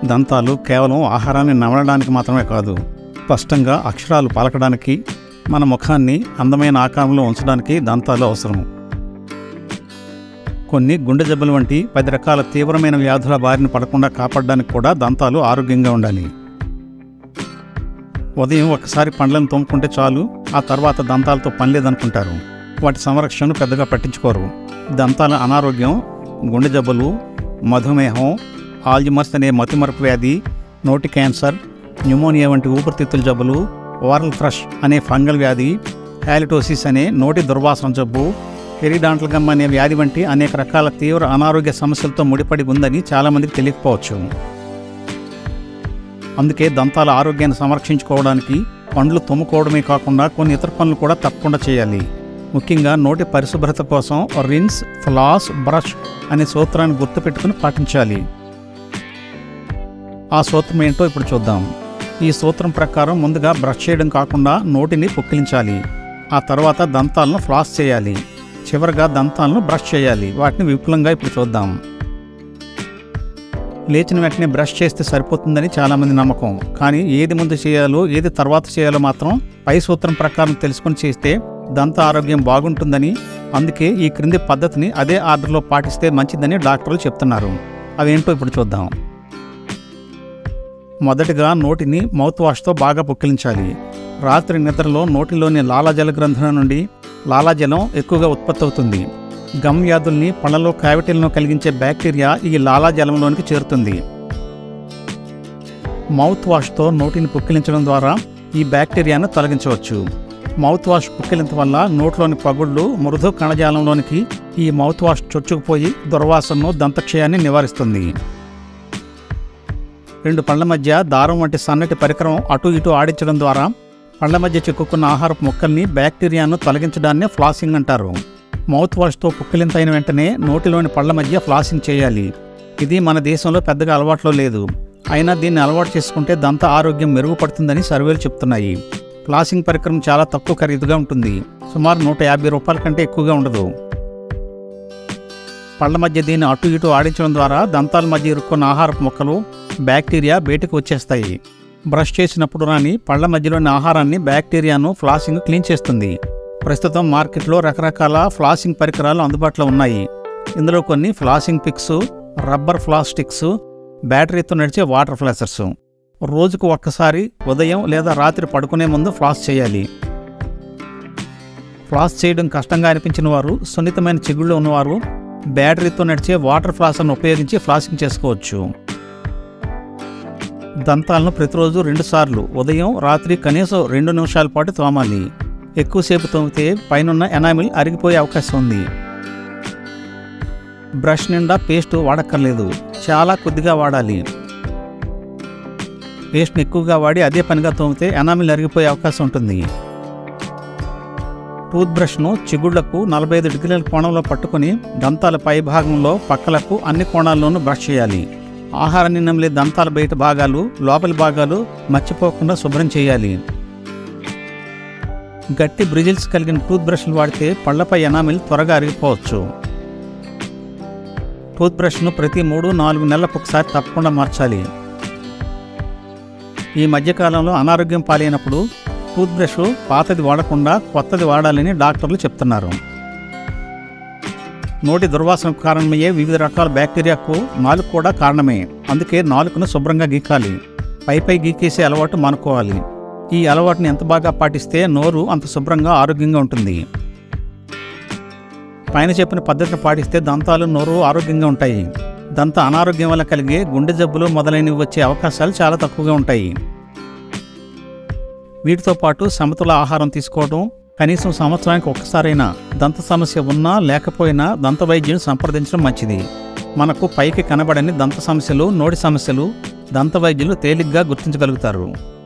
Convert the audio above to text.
దంతాలు కేవలం ఆహారాన్ని నమలడానికి మాత్రమే కాదు స్పష్టంగా అక్షరాలు పలకడానికి మన ముఖాన్ని అందమైన ఆకారంలో ఉంచడానికి దంతాలు అవసరం కొన్ని గుండె జబ్బులు వంటి పది రకాల తీవ్రమైన వ్యాధుల బారిన పడకుండా కాపాడడానికి కూడా దంతాలు ఆరోగ్యంగా ఉండాలి ఉదయం ఒకసారి పండ్లను తోముకుంటే చాలు ఆ తర్వాత దంతాలతో పని లేదనుకుంటారు వాటి సంరక్షణను పెద్దగా పట్టించుకోరు దంతాల అనారోగ్యం గుండె జబ్బులు మధుమేహం ఆల్జిమర్స్ అనే మతిమరపు వ్యాధి నోటి క్యాన్సర్ న్యూమోనియా వంటి ఊపిరితిత్తుల జబ్బులు ఓరల్ ఫ్రష్ అనే ఫంగల్ వ్యాధి హ్యాలిటోసిస్ అనే నోటి దుర్వాసన జబ్బు పెరిడాంటల్ గమ్ అనే వ్యాధి వంటి అనేక రకాల తీవ్ర అనారోగ్య సమస్యలతో ముడిపడి ఉందని చాలామందికి తెలియకపోవచ్చు అందుకే దంతాల ఆరోగ్యాన్ని సంరక్షించుకోవడానికి పండ్లు తుమ్ముకోవడమే కాకుండా కొన్ని ఇతర పనులు కూడా తప్పకుండా చేయాలి ముఖ్యంగా నోటి పరిశుభ్రత కోసం రిన్స్ ఫ్లాస్ బ్రష్ అనే సూత్రాన్ని గుర్తుపెట్టుకుని పాటించాలి ఆ సూత్రం ఏంటో ఇప్పుడు చూద్దాం ఈ సూత్రం ప్రకారం ముందుగా బ్రష్ చేయడం కాకుండా నోటిని పుక్కిలించాలి ఆ తర్వాత దంతాలను ఫ్లాస్ చేయాలి చివరగా దంతాలను బ్రష్ చేయాలి వాటిని విపులంగా ఇప్పుడు చూద్దాం లేచిన వెంటనే బ్రష్ చేస్తే సరిపోతుందని చాలామంది నమ్మకం కానీ ఏది ముందు చేయాలో ఏది తర్వాత చేయాలో మాత్రం పై సూత్రం ప్రకారం తెలుసుకొని చేస్తే దంత ఆరోగ్యం బాగుంటుందని అందుకే ఈ క్రింది పద్ధతిని అదే ఆర్డర్లో పాటిస్తే మంచిదని డాక్టర్లు చెప్తున్నారు అవేంటో ఇప్పుడు చూద్దాం మొదటగా నోటిని మౌత్ వాష్తో బాగా పుక్కిలించాలి రాత్రి నిద్రలో నోటిలోని లాలాజల గ్రంథుల నుండి లాలాజలం ఎక్కువగా ఉత్పత్తి అవుతుంది గమ్ వ్యాధుల్ని పళ్ళలో క్యావిటీలను కలిగించే బ్యాక్టీరియా ఈ లాలాజలంలోనికి చేరుతుంది మౌత్ వాష్తో నోటిని పుక్కిలించడం ద్వారా ఈ బ్యాక్టీరియాను తొలగించవచ్చు మౌత్ వాష్ పుక్కిలింత వల్ల నోట్లోని పగుళ్ళు మృదు కణజాలంలోనికి ఈ మౌత్ వాష్ చొచ్చుకుపోయి దుర్వాసనను దంతక్షయాన్ని నివారిస్తుంది రెండు పళ్ళ మధ్య దారం వంటి సన్నటి పరికరం అటు ఇటు ఆడించడం ద్వారా పళ్ళ మధ్య చిక్కుకున్న ఆహారపు మొక్కల్ని బ్యాక్టీరియాను తొలగించడాన్నే ఫ్లాసింగ్ అంటారు మౌత్ వాష్తో పుక్కిలింతైన వెంటనే నోటిలోని పళ్ళ మధ్య ఫ్లాసింగ్ చేయాలి ఇది మన దేశంలో పెద్దగా అలవాట్లో లేదు అయినా దీన్ని అలవాటు చేసుకుంటే దంత ఆరోగ్యం మెరుగుపడుతుందని సర్వేలు చెప్తున్నాయి ఫ్లాసింగ్ పరికరం చాలా తక్కువ ఖరీదుగా ఉంటుంది సుమారు నూట యాభై రూపాయల కంటే ఎక్కువగా ఉండదు పళ్ళ మధ్య దీన్ని అటు ఇటు ఆడించడం ద్వారా దంతాల మధ్య ఇరుక్కున్న ఆహారపు మొక్కలు బ్యాక్టీరియా బయటకు వచ్చేస్తాయి బ్రష్ చేసినప్పుడు రాని పళ్ళ మధ్యలోని ఆహారాన్ని బ్యాక్టీరియాను ఫ్లాసింగ్ క్లీన్ చేస్తుంది ప్రస్తుతం మార్కెట్లో రకరకాల ఫ్లాసింగ్ పరికరాలు అందుబాటులో ఉన్నాయి ఇందులో కొన్ని flossing picks rubber floss sticks బ్యాటరీతో నడిచే వాటర్ ఫ్లాసర్స్ రోజుకు ఒక్కసారి ఉదయం లేదా రాత్రి పడుకునే ముందు ఫ్లాస్ చేయాలి ఫ్లాస్ చేయడం కష్టంగా అనిపించిన వారు సున్నితమైన చిగుళ్ళు ఉన్నవారు బ్యాటరీతో నడిచే వాటర్ ఫ్లాసర్ను ఉపయోగించి ఫ్లాసింగ్ చేసుకోవచ్చు దంతాలను ప్రతిరోజు రెండుసార్లు ఉదయం రాత్రి కనీసం రెండు నిమిషాల పాటు తోమాలి ఎక్కువసేపు తోమితే పైనున్న ఎనామిల్ అరిగిపోయే అవకాశం ఉంది బ్రష్ నిండా పేస్ట్ వాడక్కర్లేదు చాలా కొద్దిగా వాడాలి పేస్ట్ని ఎక్కువగా వాడి అదే పనిగా తోమితే ఎనామిల్ అరిగిపోయే అవకాశం ఉంటుంది టూత్ బ్రష్ను చిగుళ్లకు నలభై ఐదు డిగ్రీల కోణంలో పట్టుకొని దంతాల పై భాగంలో పక్కలకు అన్ని కోణాల్లోనూ బ్రష్ చేయాలి ఆహారాన్ని నమిలే దంతాల బయట భాగాలు లోపలి భాగాలు మర్చిపోకుండా శుభ్రం చేయాలి గట్టి బ్రిజిల్స్ కలిగిన టూత్ బ్రష్లు వాడితే పళ్లపై ఎనామిల్ త్వరగా అరిగిపోవచ్చు టూత్ బ్రష్ను ప్రతి మూడు నాలుగు నెలలకు ఒకసారి తప్పకుండా మార్చాలి ఈ మధ్యకాలంలో అనారోగ్యం పాలైనప్పుడు టూత్ బ్రష్ పాతది వాడకుండా కొత్తది వాడాలని డాక్టర్లు చెప్తున్నారు నోటి దుర్వాసనకు కారణమయ్యే వివిధ రకాల బ్యాక్టీరియాకు నాలుగు కూడా కారణమే అందుకే నాలుకను శుభ్రంగా గీకాలి పై పై గీకేసే అలవాటు మానుకోవాలి ఈ అలవాటుని ఎంత బాగా పాటిస్తే నోరు అంత శుభ్రంగా ఆరోగ్యంగా ఉంటుంది పైన చెప్పిన పద్ధతిని పాటిస్తే దంతాలు నోరు ఆరోగ్యంగా ఉంటాయి దంత అనారోగ్యం వల్ల కలిగే గుండె జబ్బులు మొదలైనవి వచ్చే అవకాశాలు చాలా తక్కువగా ఉంటాయి వీటితో పాటు సమతుల ఆహారం తీసుకోవడం కనీసం సంవత్సరానికి ఒక్కసారైనా దంత సమస్య ఉన్నా లేకపోయినా దంత వైద్యుని సంప్రదించడం మంచిది మనకు పైకి కనబడని దంత సమస్యలు నోటి సమస్యలు దంత వైద్యులు తేలిగ్గా గుర్తించగలుగుతారు